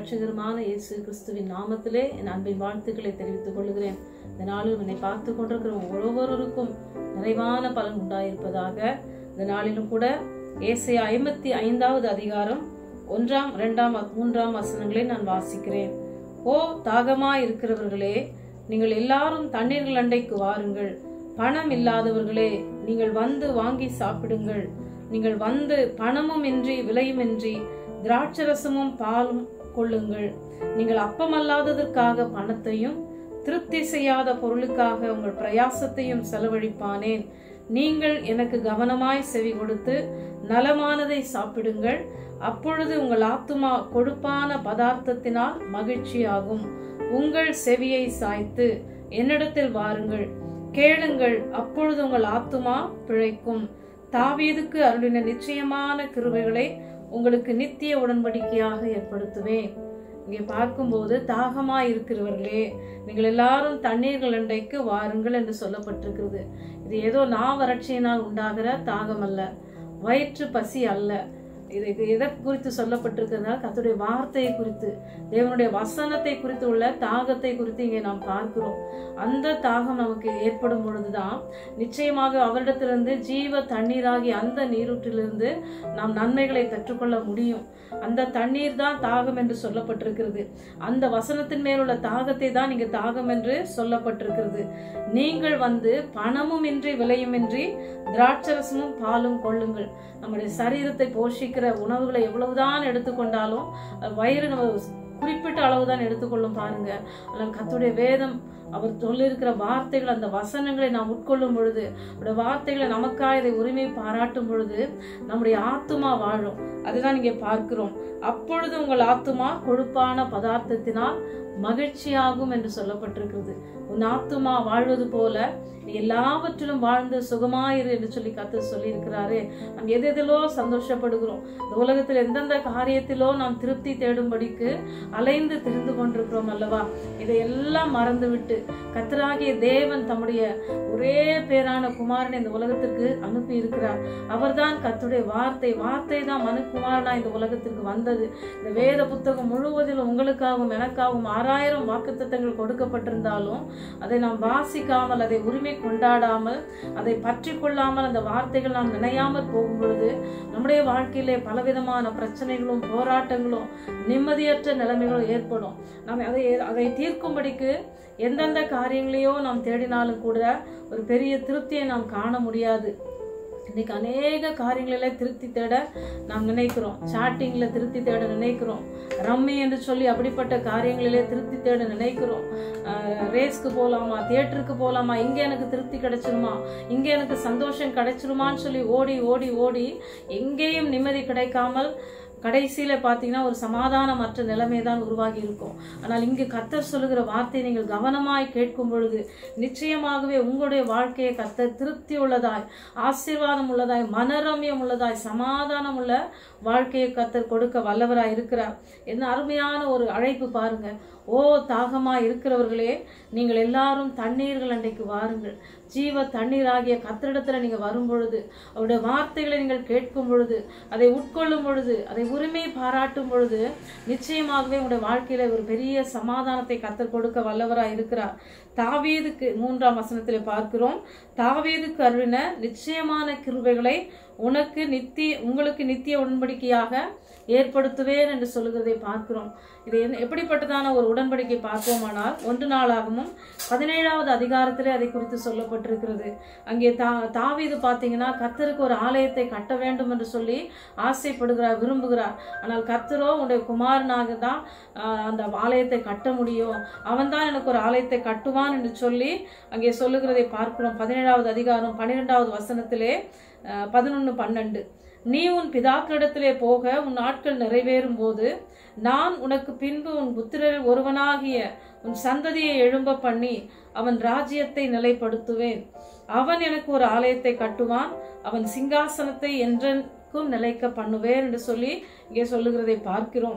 ரட்சகருமான இயேசு கிறிஸ்துவின் நாமத்திலே என் அன்பின் வாழ்த்துக்களை தெரிவித்துக் கொள்கிறேன் இந்த நாளில் என்னை பார்த்து கொண்டிருக்கிற ஒவ்வொருவருக்கும் நிறைவான பலன் உண்டாயிருப்பதாக இந்த நாளிலும் கூட ஏசையா ஐம்பத்தி ஐந்தாவது அதிகாரம் ஒன்றாம் இரண்டாம் மூன்றாம் வசனங்களை நான் வாசிக்கிறேன் ஓ தாகமா இருக்கிறவர்களே நீங்கள் எல்லாரும் தண்ணீர்கள் அண்டைக்கு வாருங்கள் பணம் இல்லாதவர்களே நீங்கள் வந்து வாங்கி சாப்பிடுங்கள் நீங்கள் வந்து பணமும் இன்றி விலையுமின்றி திராட்சரசமும் பாலும் கொள்ளுங்கள் நீங்கள் அப்பமல்லாததற்காக பணத்தையும் திருப்தி செய்யாத பொருளுக்காக உங்கள் பிரயாசத்தையும் செலவழிப்பானேன் நீங்கள் எனக்கு கவனமாய் செவி கொடுத்து நலமானதை சாப்பிடுங்கள் அப்பொழுது உங்கள் ஆத்துமா கொழுப்பான பதார்த்தத்தினால் மகிழ்ச்சியாகும் உங்கள் செவியை சாய்த்து என்னிடத்தில் வாருங்கள் கேளுங்கள் அப்பொழுது உங்கள் ஆத்துமா பிழைக்கும் தாவீதுக்கு அருளின நிச்சயமான கிருபைகளை உங்களுக்கு நித்திய உடன்படிக்கையாக ஏற்படுத்துவேன் இங்கே பார்க்கும்போது தாகமா இருக்கிறவர்களே நீங்கள் எல்லாரும் தண்ணீர்கள் அண்டைக்கு வாருங்கள் என்று சொல்லப்பட்டிருக்கிறது இது ஏதோ நான் வறட்சியினால் உண்டாகிற தாகம் அல்ல வயிற்று பசி அல்ல இது இது எதை குறித்து சொல்லப்பட்டிருக்கிறதுனா கத்துடைய வார்த்தையை குறித்து தேவனுடைய வசனத்தை குறித்து உள்ள தாகத்தை குறித்து இங்கே நாம் பார்க்கிறோம் அந்த தாகம் நமக்கு ஏற்படும் பொழுதுதான் நிச்சயமாக அவரிடத்திலிருந்து ஜீவ தண்ணீராகி அந்த நீரூற்றிலிருந்து நாம் நன்மைகளை பெற்றுக்கொள்ள முடியும் அந்த தண்ணீர் தான் தாகம் என்று சொல்லப்பட்டிருக்கிறது அந்த வசனத்தின் மேலுள்ள தாகத்தை தான் இங்கு தாகம் என்று சொல்லப்பட்டிருக்கிறது நீங்கள் வந்து பணமும் இன்றி விலையுமின்றி திராட்சரசமும் பாலும் கொள்ளுங்கள் நம்முடைய சரீரத்தை போஷிக்கிற உணவுகளை எவ்வளவுதான் எடுத்துக்கொண்டாலும் வயிறு நம்ம குறிப்பிட்ட அளவுதான் எடுத்துக்கொள்ளும் பாருங்க ஆனால் கத்துடைய வேதம் அவர் சொல்லியிருக்கிற வார்த்தைகள் அந்த வசனங்களை நாம் உட்கொள்ளும் பொழுது அவருடைய வார்த்தைகளை நமக்காக இதை உரிமை பாராட்டும் பொழுது நம்முடைய ஆத்துமா வாழும் அதுதான் இங்கே பார்க்கிறோம் அப்பொழுது உங்கள் ஆத்துமா கொழுப்பான பதார்த்தத்தினால் மகிழ்ச்சியாகும் என்று சொல்லப்பட்டிருக்கிறது உன் ஆத்துமா வாழ்வது போல நீ எல்லாவற்றிலும் வாழ்ந்து சுகமாயிரு என்று சொல்லி கத்து சொல்லி இருக்கிறாரு நாம் எது எதிலோ சந்தோஷப்படுகிறோம் இந்த உலகத்தில் எந்தெந்த காரியத்திலோ நாம் திருப்தி தேடும்படிக்கு அலைந்து திரிந்து கொண்டிருக்கிறோம் அல்லவா இதை எல்லாம் மறந்து விட்டு கத்தராகிய தேவன் தம்முடைய ஒரே பேரான குமாரனை இந்த உலகத்திற்கு அனுப்பி இருக்கிறார் அவர்தான் கத்துடைய வார்த்தை வார்த்தை தான் மனுக்குமாரனா இந்த உலகத்திற்கு வந்தது இந்த வேத புத்தகம் முழுவதிலும் உங்களுக்காகவும் எனக்காகவும் ஆறாயிரம் வாக்குத்தத்தங்கள் கொடுக்கப்பட்டிருந்தாலும் அதை நாம் வாசிக்காமல் அதை உரிமை கொண்டாடாமல் அதை பற்றி கொள்ளாமல் அந்த வார்த்தைகள் நாம் நினையாமல் போகும் பொழுது நம்முடைய வாழ்க்கையிலே பலவிதமான பிரச்சனைகளும் போராட்டங்களும் நிம்மதியற்ற நிலைமைகளும் ஏற்படும் நாம் அதை அதை தீர்க்கும்படிக்கு எந்தெந்த காரியங்களையோ நாம் தேடினாலும் கூட ஒரு பெரிய திருப்தியை நாம் காண முடியாது இன்னைக்கு அநேக காரியங்களில திருப்தி தேட நாம் நினைக்கிறோம் சாட்டிங்ல திருப்தி தேட நினைக்கிறோம் ரம்மி என்று சொல்லி அப்படிப்பட்ட காரியங்களிலே திருப்தி தேட நினைக்கிறோம் ரேஸ்க்கு போகலாமா தியேட்டருக்கு போகலாமா இங்கே எனக்கு திருப்தி கிடைச்சிருமா இங்கே எனக்கு சந்தோஷம் கிடைச்சிருமான்னு சொல்லி ஓடி ஓடி ஓடி எங்கேயும் நிம்மதி கிடைக்காமல் கடைசியில பாத்தீங்கன்னா ஒரு சமாதானமற்ற நிலைமை தான் உருவாகி இருக்கும் ஆனால் இங்கு கத்தர் சொல்லுகிற வார்த்தையை நீங்கள் கவனமாய் கேட்கும் பொழுது நிச்சயமாகவே உங்களுடைய வாழ்க்கையை கத்தர் திருப்தி உள்ளதாய் ஆசீர்வாதம் உள்ளதாய் மனரமியம் உள்ளதாய் சமாதானம் உள்ள வாழ்க்கையை கத்தர் கொடுக்க வல்லவராய் இருக்கிறார் என்ன அருமையான ஒரு அழைப்பு பாருங்க ஓ தாகமா இருக்கிறவர்களே நீங்கள் எல்லாரும் தண்ணீர்கள் அன்றைக்கு வாருங்கள் ஜீவ தண்ணீராகிய கத்திரிடத்துல நீங்க வரும் பொழுது அவருடைய வார்த்தைகளை நீங்கள் கேட்கும் பொழுது அதை உட்கொள்ளும் பொழுது அதை உரிமை பாராட்டும் பொழுது நிச்சயமாகவே உங்களுடைய வாழ்க்கையில ஒரு பெரிய சமாதானத்தை கத்தர் கொடுக்க வல்லவராய் இருக்கிறார் தாவீதுக்கு மூன்றாம் வசனத்திலே பார்க்கிறோம் தாவீதுக்கு அருளின நிச்சயமான கிருபைகளை உனக்கு நித்திய உங்களுக்கு நித்திய உடன்படிக்கையாக ஏற்படுத்துவேன் என்று சொல்லுகிறதை பார்க்கிறோம் இது என்ன எப்படிப்பட்டதான ஒரு உடன்படிக்கை பார்ப்போமானால் ஒன்று நாளாகவும் பதினேழாவது அதிகாரத்திலே அதை குறித்து சொல்லப்பட்டிருக்கிறது அங்கே தா தாவீது பார்த்தீங்கன்னா கர்த்தருக்கு ஒரு ஆலயத்தை கட்ட வேண்டும் என்று சொல்லி ஆசைப்படுகிறார் விரும்புகிறார் ஆனால் கர்த்தரோ உடைய குமாரனாக தான் அந்த ஆலயத்தை கட்ட முடியும் அவன் தான் எனக்கு ஒரு ஆலயத்தை கட்டுவான் என்று சொல்லி அங்கே சொல்லுகிறதை பார்க்கிறோம் பதினேழாவது அதிகாரம் பன்னிரெண்டாவது வசனத்திலே பதினொன்று பன்னெண்டு நீ உன் பிதாக்களிடத்திலே போக உன் நாட்கள் நிறைவேறும் போது நான் உனக்கு பின்பு உன் புத்திரரில் ஒருவனாகிய உன் சந்ததியை எழும்ப பண்ணி அவன் ராஜ்யத்தை நிலைப்படுத்துவேன் அவன் எனக்கு ஒரு ஆலயத்தை கட்டுவான் அவன் சிங்காசனத்தை என்றென்றும் நிலைக்க பண்ணுவேன் என்று சொல்லி இங்கே சொல்லுகிறதை பார்க்கிறோம்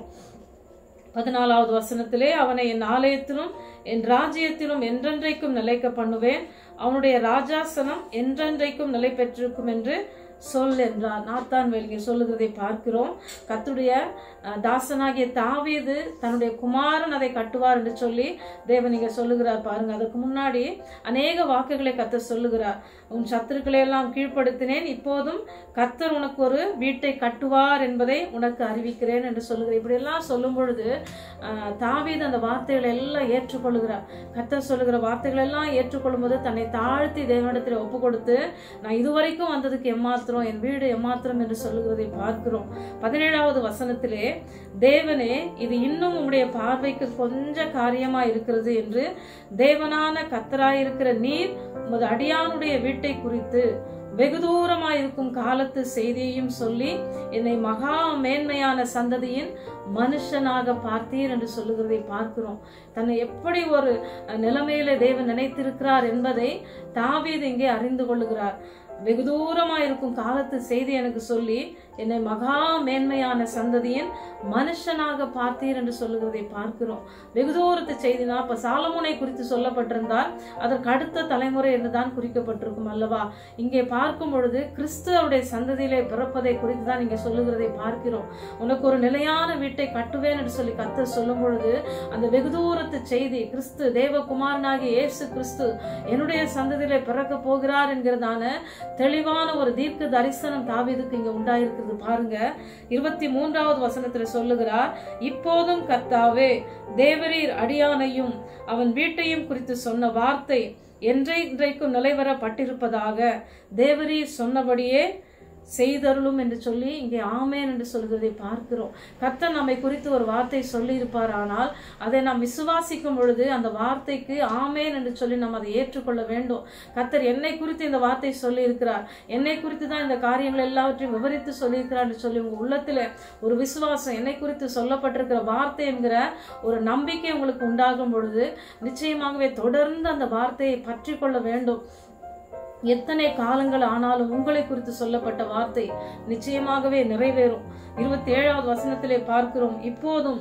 பதினாலாவது வசனத்திலே அவனை என் ஆலயத்திலும் என் ராஜ்யத்திலும் என்றென்றைக்கும் நிலைக்க பண்ணுவேன் அவனுடைய ராஜாசனம் என்றென்றைக்கும் நிலை பெற்றிருக்கும் என்று சொல் என்றார் நாத்தான் வேலிங்க சொல்லுகிறதை பார்க்கிறோம் கத்துடைய அஹ், தாசனாகிய தாவீது தன்னுடைய குமாரன் அதை கட்டுவார் என்று சொல்லி தேவன் இங்க சொல்லுகிறார் பாருங்க அதுக்கு முன்னாடி அநேக வாக்குகளை கத்தர் சொல்லுகிறார் உன் சத்துருக்களை எல்லாம் கீழ்ப்படுத்தினேன் இப்போதும் கத்தர் உனக்கு ஒரு வீட்டை கட்டுவார் என்பதை உனக்கு அறிவிக்கிறேன் என்று சொல்லுகிறார் இப்படி எல்லாம் சொல்லும் பொழுது அஹ், தாவீது அந்த வார்த்தைகளை எல்லாம் ஏற்றுக்கொள்ளுகிறார் கத்தர் சொல்லுகிற வார்த்தைகள் எல்லாம் ஏற்றுக்கொள்ளும் போது தன்னை தாழ்த்தி தேவனிடத்தில் ஒப்பு கொடுத்து நான் இதுவரைக்கும் வந்ததுக்கு எம்மாத்திரம் என் வீடு எம்மாத்திரம் என்று சொல்லுகிறதை பார்க்கிறோம் பதினேழாவது வசனத்திலே தேவனே இது இன்னும் உம்முடைய பார்வைக்கு கொஞ்ச காரியமா இருக்கிறது என்று தேவனான கத்தராயிருக்கிற நீர் உமது அடியானுடைய வீட்டை குறித்து வெகு தூரமாயிருக்கும் காலத்து செய்தியையும் சொல்லி என்னை மகா மேன்மையான சந்ததியின் மனுஷனாக பார்த்தீர் என்று சொல்லுகிறதை பார்க்கிறோம் தன்னை எப்படி ஒரு அஹ், நிலைமையில தேவன் நினைத்திருக்கிறார் என்பதை தாவீது இங்கே அறிந்து கொள்ளுகிறார் வெகு தூரமா இருக்கும் காலத்து செய்தி எனக்கு சொல்லி என்னை மகா மேன்மையான சந்ததியின் மனுஷனாக பார்த்தீர் என்று சொல்லுகிறதை பார்க்கிறோம் வெகு தூரத்து செய்தினா இப்ப சாலமோனை குறித்து சொல்லப்பட்டிருந்தால் அதற்கு அடுத்த தலைமுறை என்றுதான் குறிக்கப்பட்டிருக்கும் அல்லவா இங்கே பார்க்கும் பொழுது கிறிஸ்துவருடைய சந்ததியிலே பிறப்பதை குறித்து தான் இங்கே சொல்லுகிறதை பார்க்கிறோம் உனக்கு ஒரு நிலையான வீட்டை கட்டுவேன் என்று சொல்லி கத்த சொல்லும் பொழுது அந்த வெகு தூரத்து செய்தி கிறிஸ்து தேவகுமாரனாகிய இயேசு கிறிஸ்து என்னுடைய சந்ததியிலே பிறக்க போகிறார் என்கிறதான தெளிவான ஒரு தீர்க்க தரிசனம் தாவீதுக்கு இங்க உண்டாயிருக்கிறது பாருங்க இருபத்தி மூன்றாவது வசனத்துல சொல்லுகிறார் இப்போதும் கர்த்தாவே தேவரீர் அடியானையும் அவன் வீட்டையும் குறித்து சொன்ன வார்த்தை என்றைக்கும் நிலைவரப்பட்டிருப்பதாக தேவரீர் சொன்னபடியே செய்தருளும் என்று சொல்லி இங்கே ஆமேன் என்று சொல்கிறதை பார்க்கிறோம் கர்த்தர் நம்மை குறித்து ஒரு வார்த்தை சொல்லி இருப்பார் ஆனால் அதை நாம் விசுவாசிக்கும் பொழுது அந்த வார்த்தைக்கு ஆமேன் என்று சொல்லி நாம் அதை ஏற்றுக்கொள்ள வேண்டும் கர்த்தர் என்னை குறித்து இந்த வார்த்தை சொல்லி இருக்கிறார் என்னை குறித்து தான் இந்த காரியங்கள் எல்லாவற்றையும் விவரித்து சொல்லியிருக்கிறார் என்று சொல்லி உங்க உள்ளத்துல ஒரு விசுவாசம் என்னை குறித்து சொல்லப்பட்டிருக்கிற வார்த்தை என்கிற ஒரு நம்பிக்கை உங்களுக்கு உண்டாகும் பொழுது நிச்சயமாகவே தொடர்ந்து அந்த வார்த்தையை பற்றி கொள்ள வேண்டும் எத்தனை காலங்கள் ஆனாலும் உங்களை குறித்து சொல்லப்பட்ட வார்த்தை நிச்சயமாகவே நிறைவேறும் இருபத்தி ஏழாவது வசனத்திலே பார்க்கிறோம் இப்போதும்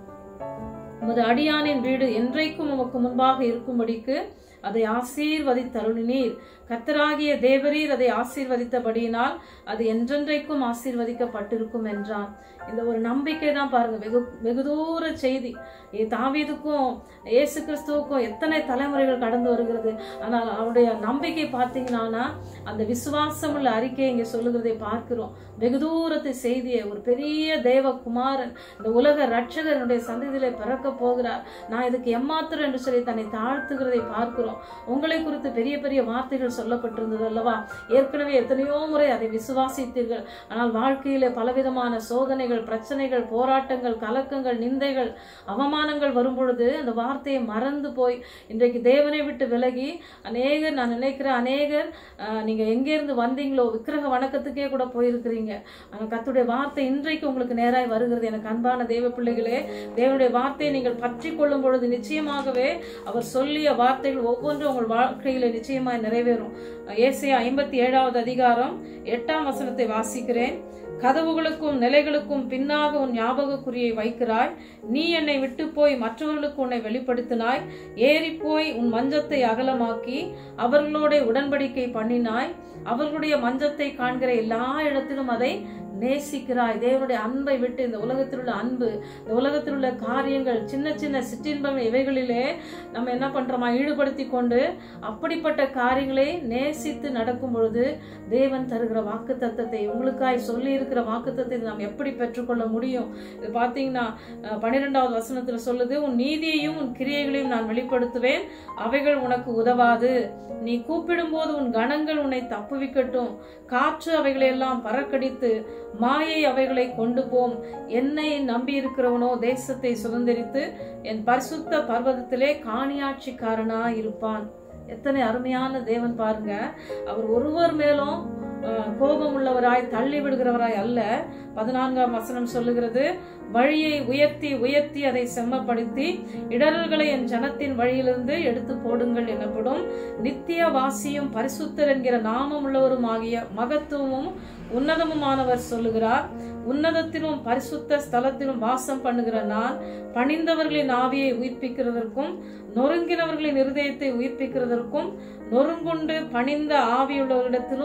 உமது அடியானின் வீடு என்றைக்கும் உமக்கு முன்பாக இருக்கும்படிக்கு அதை ஆசீர்வதித்தருளினீர் கத்தராகிய தேவரீர் அதை ஆசீர்வதித்தபடியினால் அது என்றென்றைக்கும் ஆசீர்வதிக்கப்பட்டிருக்கும் என்றான் இந்த ஒரு நம்பிக்கை தான் பாருங்க வெகு வெகு தூர செய்தி ஏ தாவீதுக்கும் இயேசு கிறிஸ்துவுக்கும் எத்தனை தலைமுறைகள் கடந்து வருகிறது ஆனால் அவருடைய நம்பிக்கை பார்த்தீங்கன்னா அந்த விசுவாசம் உள்ள அறிக்கை இங்கே சொல்லுகிறதை பார்க்கிறோம் வெகு தூரத்து செய்தியை ஒரு பெரிய தேவகுமாரன் இந்த உலக ரட்சகருடைய சந்ததியிலே பிறக்க போகிறார் நான் இதுக்கு எம்மாத்திரம் என்று சொல்லி தன்னை தாழ்த்துகிறதை பார்க்கிறோம் உங்களை குறித்து பெரிய பெரிய வார்த்தைகள் சொல்லப்பட்டிருந்தது அல்லவா ஏற்கனவே எத்தனையோ முறை அதை விசுவாசித்தீர்கள் ஆனால் வாழ்க்கையிலே பலவிதமான சோதனைகள் பிரச்சனைகள் போராட்டங்கள் கலக்கங்கள் நிந்தைகள் அவமானங்கள் வரும் பொழுது அந்த வார்த்தையை மறந்து போய் இன்றைக்கு தேவனை விட்டு விலகி அநேகர் நான் நினைக்கிறேன் அநேகர் ஆஹ், நீங்க எங்கேருந்து வந்தீங்களோ விக்கிரக வணக்கத்துக்கே கூட போயிருக்கிறீங்க ஆனால் கத்துடைய வார்த்தை இன்றைக்கு உங்களுக்கு நேராய் வருகிறது எனக்கு அன்பான தேவ பிள்ளைகளே தேவனுடைய வார்த்தையை நீங்கள் பற்றி கொள்ளும் பொழுது நிச்சயமாகவே அவர் சொல்லிய வார்த்தைகள் ஒவ்வொன்றும் உங்கள் வாழ்க்கையில நிச்சயமாய் நிறைவேறும் ஏசியா ஐம்பத்தி ஏழாவது அதிகாரம் எட்டாம் வசனத்தை வாசிக்கிறேன் கதவுகளுக்கும் நிலைகளுக்கும் பின்னாக உன் ஞாபக குறியை வைக்கிறாய் நீ என்னை விட்டு போய் மற்றவர்களுக்கு உன்னை வெளிப்படுத்தினாய் ஏறி போய் உன் மஞ்சத்தை அகலமாக்கி அவர்களோட உடன்படிக்கை பண்ணினாய் அவர்களுடைய மஞ்சத்தை காண்கிற எல்லா இடத்திலும் அதை நேசிக்கிறாய் தேவனுடைய அன்பை விட்டு இந்த உலகத்தில் உள்ள அன்பு இந்த உலகத்தில் உள்ள காரியங்கள் சின்ன சின்ன சிற்றின்பம் இவைகளிலே நம்ம என்ன பண்றோமா ஈடுபடுத்தி கொண்டு அப்படிப்பட்ட காரியங்களை நேசித்து நடக்கும் பொழுது தேவன் தருகிற வாக்கு தத்தத்தை உங்களுக்காய் சொல்லி இருக்கிற வாக்கு தத்தத்தை நாம் எப்படி பெற்றுக்கொள்ள முடியும் இது பார்த்தீங்கன்னா அஹ், பன்னிரெண்டாவது வசனத்துல சொல்லுது உன் நீதியையும் உன் கிரியைகளையும் நான் வெளிப்படுத்துவேன் அவைகள் உனக்கு உதவாது நீ கூப்பிடும்போது உன் கணங்கள் உன்னை தப்புவிக்கட்டும் காற்று அவைகளை எல்லாம் பறக்கடித்து மாயை அவைகளை கொண்டு போம் என்னை நம்பி இருக்கிறவனோ தேசத்தை சுதந்திரித்து என் பரிசுத்த பர்வதத்திலே காணியாட்சிக்காரனா இருப்பான் எத்தனை அருமையான தேவன் பாருங்க அவர் ஒருவர் மேலும் அஹ், கோபம் உள்ளவராய் தள்ளி விடுகிறவராய் அல்ல பதினான்காம் வசனம் சொல்லுகிறது வழியை உயர்த்தி உயர்த்தி அதை செம்மப்படுத்தி இடரல்களை என் ஜனத்தின் வழியிலிருந்து எடுத்து போடுங்கள் எனப்படும் நித்திய வாசியும் பரிசுத்தர் என்கிற நாமம் உள்ளவரும் ஆகிய மகத்துவமும் உன்னதமுமானவர் சொல்லுகிறார் உன்னதத்திலும் பரிசுத்த ஸ்தலத்திலும் வாசம் பண்ணுகிற நான் பணிந்தவர்களின் ஆவியை உயிர்ப்பிக்கிறதற்கும் நொறுங்கினவர்களின் இருதயத்தை உயிர்ப்பிக்கிறதற்கும் நொறுங்குண்டு பணிந்த ஆவியுள்ளவரிடத்திலும்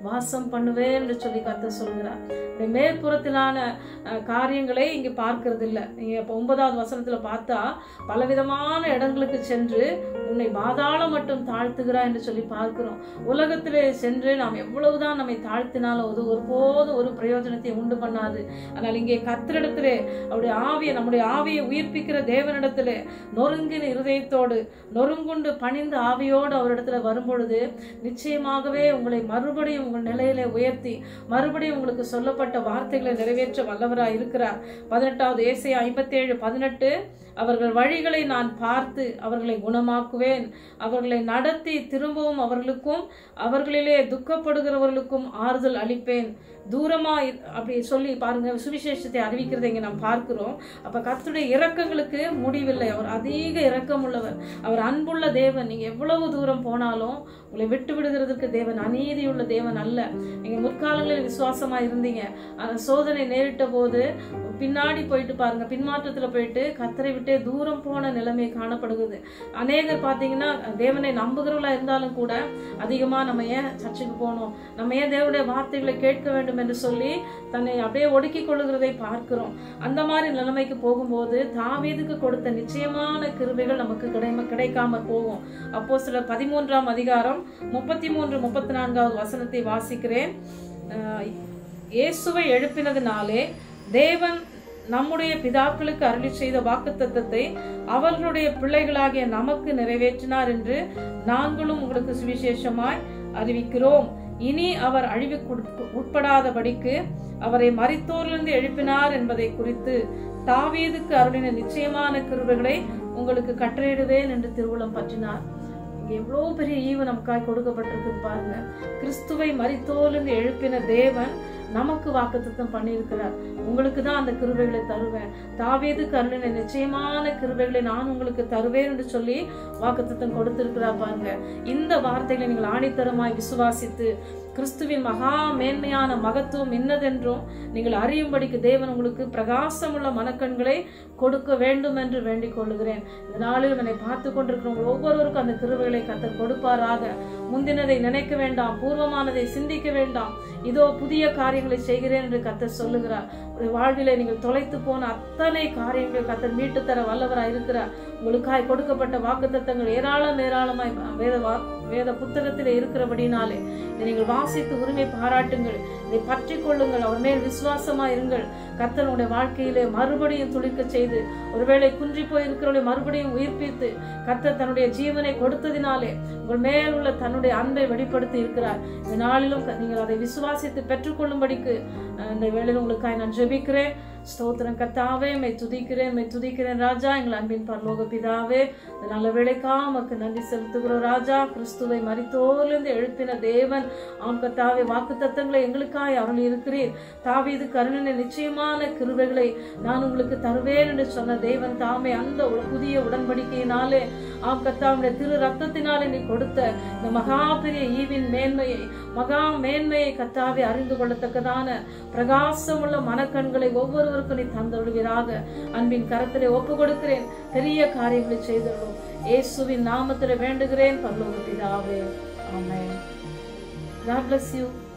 வாசம் பண்ணுவேன் என்று சொல்லி கர்த்தர் சொல்கிறார் இந்த மேற்புறத்திலான அஹ், காரியங்களை இங்க பார்க்கிறது இல்ல நீங்க இப்ப ஒன்பதாவது வசனத்துல பார்த்தா பலவிதமான இடங்களுக்கு சென்று உன்னை பாதாளம் மட்டும் தாழ்த்துகிறாய் என்று சொல்லி பார்க்கிறோம் உலகத்திலே சென்று நாம் எவ்வளவுதான் நம்மை தாழ்த்தினாலும் அது ஒருபோதும் ஒரு பிரயோஜனத்தை உண்டு பண்ணாது ஆனால் இங்கே கத்திரிடத்திலே அவருடைய ஆவியை நம்முடைய ஆவியை உயிர்ப்பிக்கிற தேவனிடத்திலே நொறுங்கின இருதயத்தோடு நொறுங்குண்டு பணிந்த ஆவியோடு அவரிடத்துல வரும்பொழுது நிச்சயமாகவே உங்களை மறுபடியும் உங்கள் நிலையிலே உயர்த்தி மறுபடியும் உங்களுக்கு சொல்லப்பட்ட வார்த்தைகளை நிறைவேற்ற வல்லவராய் இருக்கிறார் பதினெட்டாவது ஏசை ஐம்பத்தி ஏழு பதினெட்டு அவர்கள் வழிகளை நான் பார்த்து அவர்களை குணமாக்குவேன் அவர்களை நடத்தி திரும்பவும் அவர்களுக்கும் அவர்களிலே துக்கப்படுகிறவர்களுக்கும் ஆறுதல் அளிப்பேன் தூரமா இ- அப்படி சொல்லி பாருங்க சுவிசேஷத்தை அறிவிக்கிறதை இங்க நாம் பார்க்கிறோம் அப்ப கர்த்தருடைய இரக்கங்களுக்கு முடிவில்லை அவர் அதிக இரக்கம் உள்ளவர் அவர் அன்புள்ள தேவன் நீங்க எவ்வளவு தூரம் போனாலும் உங்களை விட்டு விடுகிறதுக்கு தேவன் அநீதியுள்ள தேவன் அல்ல நீங்க முற்காலங்களில் விசுவாசமா இருந்தீங்க அந்த சோதனை நேரிட்ட போது பின்னாடி போயிட்டு பாருங்க பின்மாற்றத்துல போயிட்டு கத்தரை விட்டே தூரம் போன நிலைமை காணப்படுகிறது அநேகர் பாத்தீங்கன்னா தேவனை நம்புகிறவர்களா இருந்தாலும் கூட அதிகமா நம்ம ஏன் சர்ச்சுக்கு போகணும் நம்ம ஏன் தேவனுடைய வார்த்தைகளை கேட்க வேண்டும் என்று சொல்லி தன்னை அப்படியே ஒடுக்கிக் கொள்ளுகிறதை பார்க்கிறோம் அந்த மாதிரி நிலைமைக்கு போகும்போது தாவீதுக்கு கொடுத்த நிச்சயமான கிருபைகள் நமக்கு கிடைம கிடைக்காம போகும் அப்போ சில பதிமூன்றாம் அதிகாரம் முப்பத்தி மூன்று முப்பத்தி நான்காவது வசனத்தை வாசிக்கிறேன் அஹ், இயேசுவை எழுப்பினதினாலே தேவன் நம்முடைய பிதாக்களுக்கு அருளி செய்த வாக்குத்தத்தத்தை அவர்களுடைய பிள்ளைகளாகிய நமக்கு நிறைவேற்றினார் என்று நாங்களும் உங்களுக்கு சுவிசேஷமாய் அறிவிக்கிறோம் இனி அவர் அழிவுக்கு உட்ப- உட்படாதபடிக்கு அவரை மரித்தோரிலிருந்து எழுப்பினார் என்பதை குறித்து தாவீதுக்கு அருளின நிச்சயமான கிருபைகளை உங்களுக்கு கட்டளையிடுவேன் என்று திருவுளம் பற்றினார் இங்க எவ்வளவு பெரிய ஈவு நமக்காய் கொடுக்கப்பட்டிருக்கு பாருங்க கிறிஸ்துவை மரித்தோலிருந்து எழுப்பின தேவன் நமக்கு வாக்குத்தத்தம் பண்ணியிருக்கிறார் உங்களுக்கு தான் அந்த கிருபைகளை தருவேன் தாவீது கருணின நிச்சயமான கிருபைகளை நான் உங்களுக்கு தருவேன் என்று சொல்லி வாக்குத்தத்தம் கொடுத்திருக்கிறார் பாருங்க இந்த வார்த்தைகளை நீங்கள் ஆணித்தரமாய் விசுவாசித்து கிறிஸ்துவின் மகா மேன்மையான மகத்துவம் இன்னதென்றும் நீங்கள் அறியும்படிக்கு தேவன் உங்களுக்கு பிரகாசமுள்ள மனக்கண்களை கொடுக்க வேண்டும் என்று வேண்டிக் கொள்ளுகிறேன் இந்த நாளில் என்னை பார்த்து கொண்டிருக்கிறவங்க ஒவ்வொருவருக்கும் அந்த கிருபைகளை கத்தர் கொடுப்பாராக முந்தினதை நினைக்க வேண்டாம் பூர்வமானதை சிந்திக்க வேண்டாம் இதோ புதிய காரியங்களை செய்கிறேன் என்று கத்தர் சொல்லுகிறார் ஒரு வாழ்விலே நீங்கள் தொலைத்து போன அத்தனை காரியங்களை கத்தர் மீட்டு தர வல்லவராய் இருக்கிறார் உங்களுக்காய் கொடுக்கப்பட்ட வாக்குத்தத்தங்கள் ஏராளம் ஏராளமாய் வேத வா- வேத புத்தகத்தில் இருக்கிறபடினாலே இதை நீங்கள் வாசித்து உரிமை பாராட்டுங்கள் இதை பற்றி கொள்ளுங்கள் அவர் மேல் விசுவாசமா இருங்கள் கர்த்தர் உங்களுடைய வாழ்க்கையிலே மறுபடியும் துளிக்க செய்து ஒருவேளை குன்றி போய் இருக்கிறவர்களை மறுபடியும் உயிர்ப்பித்து கர்த்தர் தன்னுடைய ஜீவனை கொடுத்ததினாலே உங்கள் மேல் உள்ள தன்னுடைய அன்பை வெளிப்படுத்தி இருக்கிறார் இந்த நாளிலும் க- நீங்கள் அதை விசுவாசித்து பெற்றுக்கொள்ளும்படிக்கு அஹ், இந்த வேளையில் உங்களுக்காக நான் ஜெபிக்கிறேன் ஸ்தோத்திரம் கத்தாவே மை துதிக்கிறேன் மை துதிக்கிறேன் ராஜா எங்கள் அன்பின் பரலோக பிதாவே இந்த நல்ல வேலைக்கா உமக்கு நன்றி செலுத்துகிறோம் ராஜா கிறிஸ்துவை மரித்தோலிருந்து எழுப்பின தேவன் ஆம் கத்தாவே வாக்கு தத்தங்களை எங்களுக்காய் அருள் இருக்கிறீர் தாவீது கருணனை நிச்சயமான கிருபைகளை நான் உங்களுக்கு தருவேன் என்று சொன்ன தேவன் தாமே அந்த ஒரு புதிய உடன்படிக்கையினாலே ஆம் கத்தாவுடைய திரு ரத்தத்தினாலே நீ கொடுத்த இந்த மகா பெரிய ஈவின் மேன்மையை மகா மேன்மையை கத்தாவே அறிந்து கொள்ளத்தக்கதான பிரகாசமுள்ள மனக்கண்களை ஒவ்வொருவருக்கும் நீ தந்தொழுவீராக அன்பின் கரத்திலே ஒப்பு கொடுக்கிறேன் பெரிய காரியங்களை செய்தருளும் இயேசுவின் நாமத்திலே வேண்டுகிறேன் பரலோக பிதாவே ஆமென் God bless you.